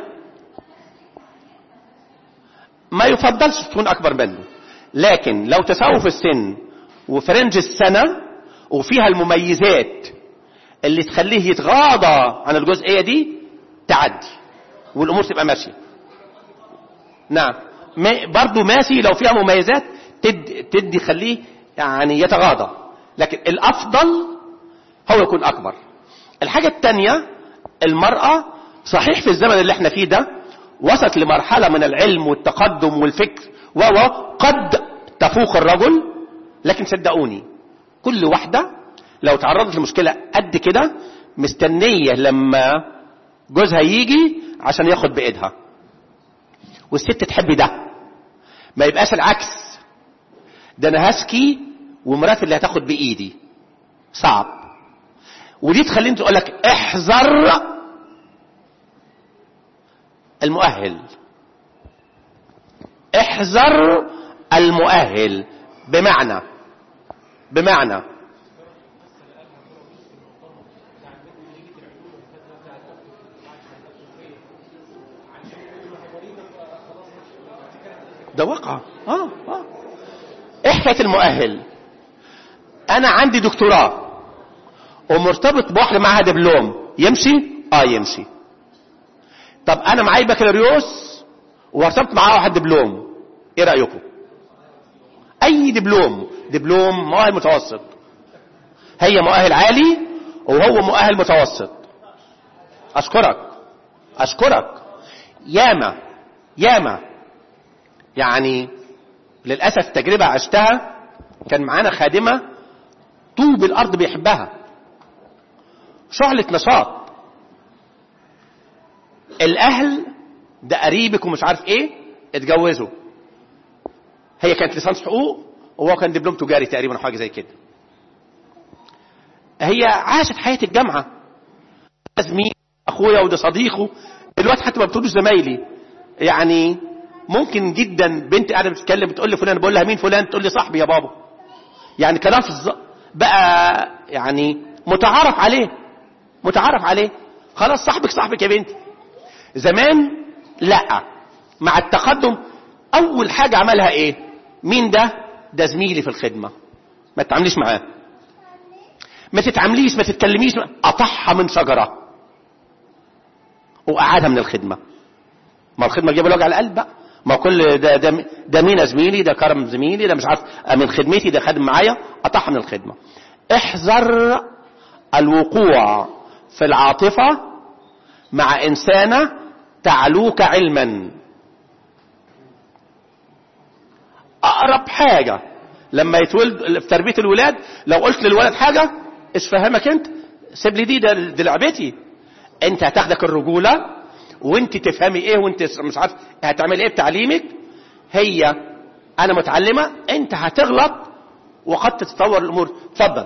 ما يفضلش تكون اكبر منه لكن لو تساووا في السن وفي رنج السنة وفيها المميزات اللي تخليه يتغاضى عن الجزئية دي تعدي والامور تبقى ماشية نعم ما- برضو ماشي لو فيها مميزات تدي, تدي خليه يعني يتغاضى لكن الافضل هو يكون اكبر الحاجة التانية المرأة صحيح في الزمن اللي احنا فيه ده وصلت لمرحلة من العلم والتقدم والفكر وهو قد تفوق الرجل لكن صدقوني كل واحدة لو تعرضت لمشكلة قد كده مستنية لما جوزها يجي عشان ياخد بإيدها والست تحب ده ما يبقاش العكس ده انا هسكي ومراتي اللي هتاخد بايدي صعب ودي تخليني تقول لك احذر المؤهل احذر المؤهل بمعنى بمعنى ده وقع اه اه ايه حكايه المؤهل انا عندي دكتوراه ومرتبط بواحده معاها دبلوم يمشي اه يمشي طب انا معايا بكالوريوس وارتبط معاها واحد دبلوم ايه رايكم اي دبلوم دبلوم مؤهل متوسط هي مؤهل عالي وهو مؤهل متوسط اشكرك اشكرك ياما ياما يعني للأسف تجربة عشتها كان معانا خادمة طوب الأرض بيحبها شعلة نشاط الأهل ده قريبك ومش عارف إيه اتجوزوا هي كانت لسانس حقوق وهو كان دبلوم تجاري تقريبا أو حاجة زي كده هي عاشت حياة الجامعة ده زميل أخويا وده صديقه دلوقتي حتى ما بتقولوش زمايلي يعني ممكن جدا بنت قاعده بتتكلم بتقول لي فلان بقول لها مين فلان تقول لي صاحبي يا بابا يعني كلفظ بقى يعني متعارف عليه متعارف عليه خلاص صاحبك صاحبك يا بنتي زمان لا مع التقدم اول حاجه عملها ايه مين ده ده زميلي في الخدمه ما تتعامليش معاه ما تتعامليش ما تتكلميش قطعها من شجره وقعدها من الخدمه ما الخدمه جايبه وجع القلب بقى ما كل ده ده ده مين زميلي ده كرم زميلي ده مش عارف من خدمتي ده خادم معايا قطعها من الخدمه احذر الوقوع في العاطفه مع انسانه تعلوك علما اقرب حاجه لما يتولد في تربيه الولاد لو قلت للولد حاجه ايش فهمك انت سيب لي دي ده دي لعبتي انت هتاخدك الرجوله وانت تفهمي ايه وانت مش عارف هتعمل ايه بتعليمك هي انا متعلمه انت هتغلط وقد تتطور الامور اتفضل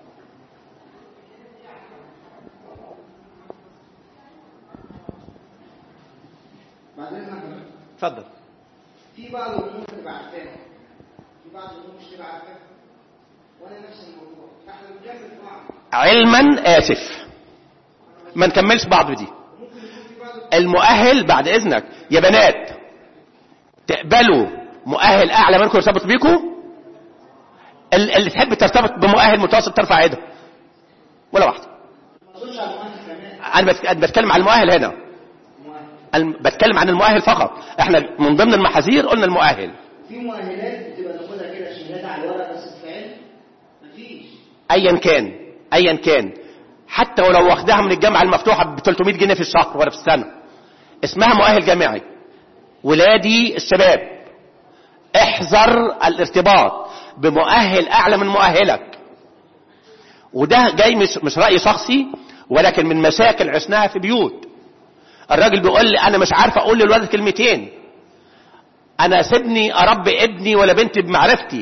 بعد اذنك اتفضل في بعض الامور تبقى عارفاها في بعض الامور مش تبقى عارفاها وانا نفس الموضوع احنا بنكمل بعض علما اسف ما نكملش بعض دي المؤهل بعد اذنك يا بنات تقبلوا مؤهل اعلى منكم يرتبط بيكم ال- اللي تحب ترتبط بمؤهل متوسط ترفع ايدها ولا واحده ما اظنش على المؤهل كمان انا بت- أنا بتكلم عن المؤهل هنا مؤهل الم- بتكلم عن المؤهل فقط احنا من ضمن المحاذير قلنا المؤهل في مؤهلات بتبقى تاخدها كده شهادة على الورق بس في علم مفيش ايا كان ايا كان حتى ولو واخداها من الجامعه المفتوحه ب 300 جنيه في الشهر ولا في السنه اسمها مؤهل جامعي ولادي الشباب احذر الارتباط بمؤهل اعلى من مؤهلك وده جاي مش, مش راي شخصي ولكن من مشاكل عشناها في بيوت الراجل بيقول لي انا مش عارف اقول للولد كلمتين انا سيبني اربي ابني ولا بنتي بمعرفتي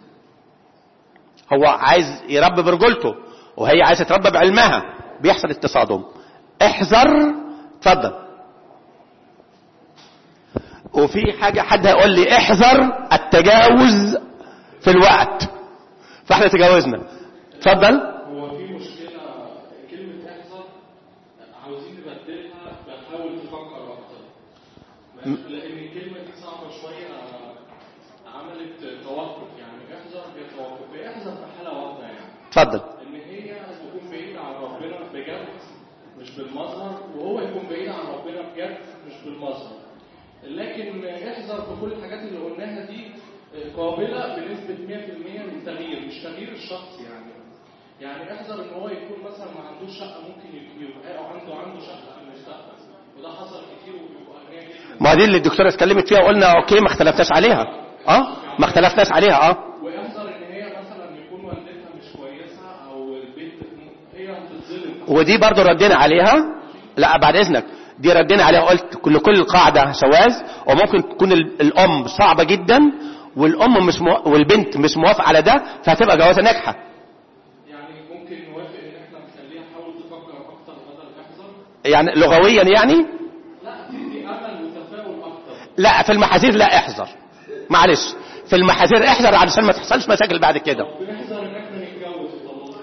هو عايز يربي برجولته وهي عايزه تربى بعلمها بيحصل التصادم احذر اتفضل وفي حاجة حد هيقول لي احذر التجاوز في الوقت فاحنا تجاوزنا اتفضل هو في مشكلة كلمة احذر عاوزين نبدلها بحاول تفكر أكتر لأن الكلمة دي صعبة شوية عملت توقف يعني احذر هي توقف هي احذر في حالة واحدة يعني اتفضل إن هي تكون بعيدة عن ربنا بجد مش بالمظهر وهو يكون بعيد عن ربنا بجد مش بالمظهر لكن احذر في كل الحاجات اللي قلناها دي قابلة بنسبة 100% للتغيير مش تغيير الشخص يعني يعني احذر ان هو يكون مثلا ما عندوش شقة ممكن يبقى او عنده عنده شقة في المستقبل وده حصل كتير وبيبقى اغنياء جدا ما دي اللي الدكتورة اتكلمت فيها وقلنا اوكي ما اختلفناش عليها اه ما اختلفناش عليها اه ويحذر ان هي مثلا يكون والدتها مش كويسة او البنت هي هتتظلم ودي برضو ردينا عليها لا بعد اذنك دي ردينا عليها قلت كل كل القاعدة شواذ وممكن تكون ال- الام صعبة جدا والام مش مو... والبنت مش موافقة على ده فهتبقى جوازة ناجحة يعني ممكن نوافق ان احنا نخليها حاول تفكر اكتر بدل احذر يعني لغويا يعني لا تدي امل وتفاؤل اكتر لا في المحاذير لا احذر معلش في المحاذير احذر علشان ما تحصلش مشاكل بعد كده بنحذر ان احنا نتجوز وخلاص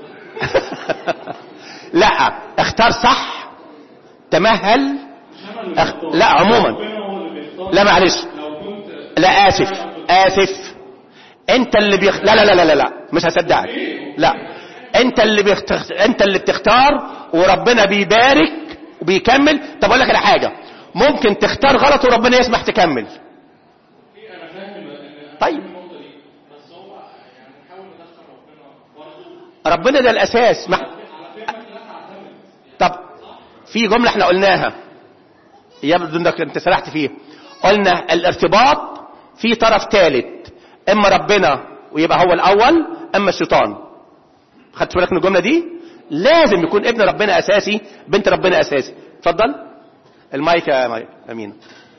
لا اختار صح تمهل مش انا اللي أخ... بختار. لا عموما ربنا هو اللي بيختار لا معلش لو كنت لا اسف اسف انت اللي بيخ... لا لا لا لا لا, لا. مش هصدقك لا انت اللي بيخت... انت اللي بتختار وربنا بيبارك وبيكمل طب اقول لك على حاجه ممكن تختار غلط وربنا يسمح تكمل في انا فاهم ان طيب. النقطه دي بس هو يعني نحاول ندخل ربنا برضه ربنا ده الاساس ما... على فهمك لا تعتمد طب في جمله احنا قلناها يبدو انك انت سرحت فيه قلنا الارتباط في طرف ثالث اما ربنا ويبقى هو الاول اما الشيطان خدت بالك من الجمله دي لازم يكون ابن ربنا اساسي بنت ربنا اساسي اتفضل المايك يا مايك امين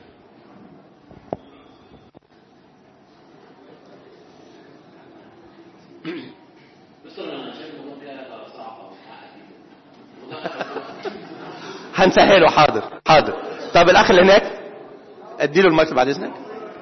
بس انا شايف الموضوع ده صعب هنسهله حاضر حاضر طب الاخ اللي هناك اديله المايك بعد اذنك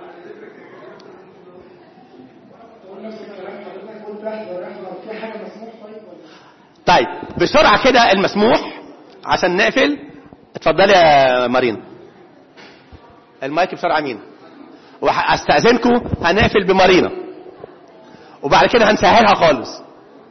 تقول نفس الكلام حضرتك قلت احذر احذر في حاجه مسموح طيب ولا طيب بسرعه كده المسموح عشان نقفل اتفضلي يا مارينا المايك بسرعه مين واستاذنكم هنقفل بمارينا وبعد كده هنسهلها خالص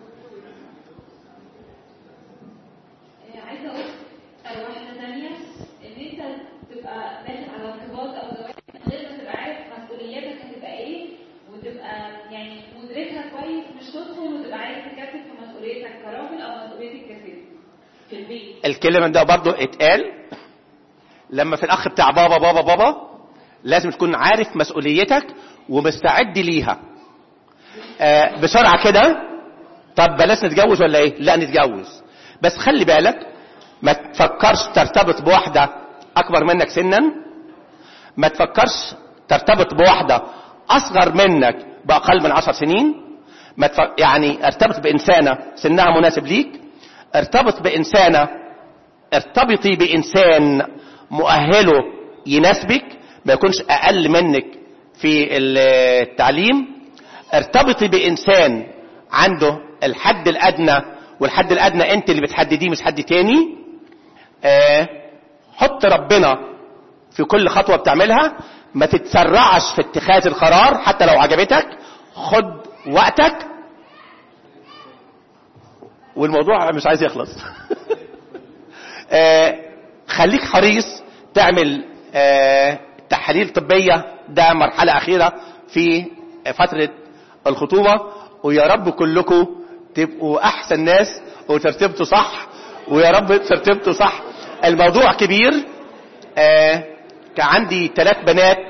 عايزه اقول على واحده ثانيه ان انت تبقى داخل على ارتباط او زواج من غير ما تبقى عارف مسؤولياتك هتبقى ايه وتبقى يعني مدركها كويس مش تدخل وتبقى عايز تكتب في مسؤوليتك كراجل او مسؤوليتك كست في البيت الكلمة ده برضو اتقال لما في الاخ بتاع بابا بابا بابا لازم تكون عارف مسؤوليتك ومستعد ليها آه بسرعة كده طب بلاش نتجوز ولا ايه لا نتجوز بس خلي بالك ما تفكرش ترتبط بواحدة اكبر منك سنا ما تفكرش ترتبط بواحدة اصغر منك باقل من عشر سنين ما تفك... يعني ارتبط بانسانة سنها مناسب ليك ارتبط بانسانة ارتبطي بانسان مؤهله يناسبك ما يكونش اقل منك في التعليم ارتبطي بانسان عنده الحد الادنى والحد الادنى انت اللي بتحدديه مش حد تاني اه حط ربنا في كل خطوة بتعملها ما تتسرعش في اتخاذ القرار حتى لو عجبتك خد وقتك والموضوع مش عايز يخلص آه خليك حريص تعمل آه تحاليل طبية ده مرحلة أخيرة في فترة الخطوبة ويا رب كلكم تبقوا أحسن ناس وترتبطوا صح ويا رب ترتبطوا صح الموضوع كبير آه كان عندي ثلاث بنات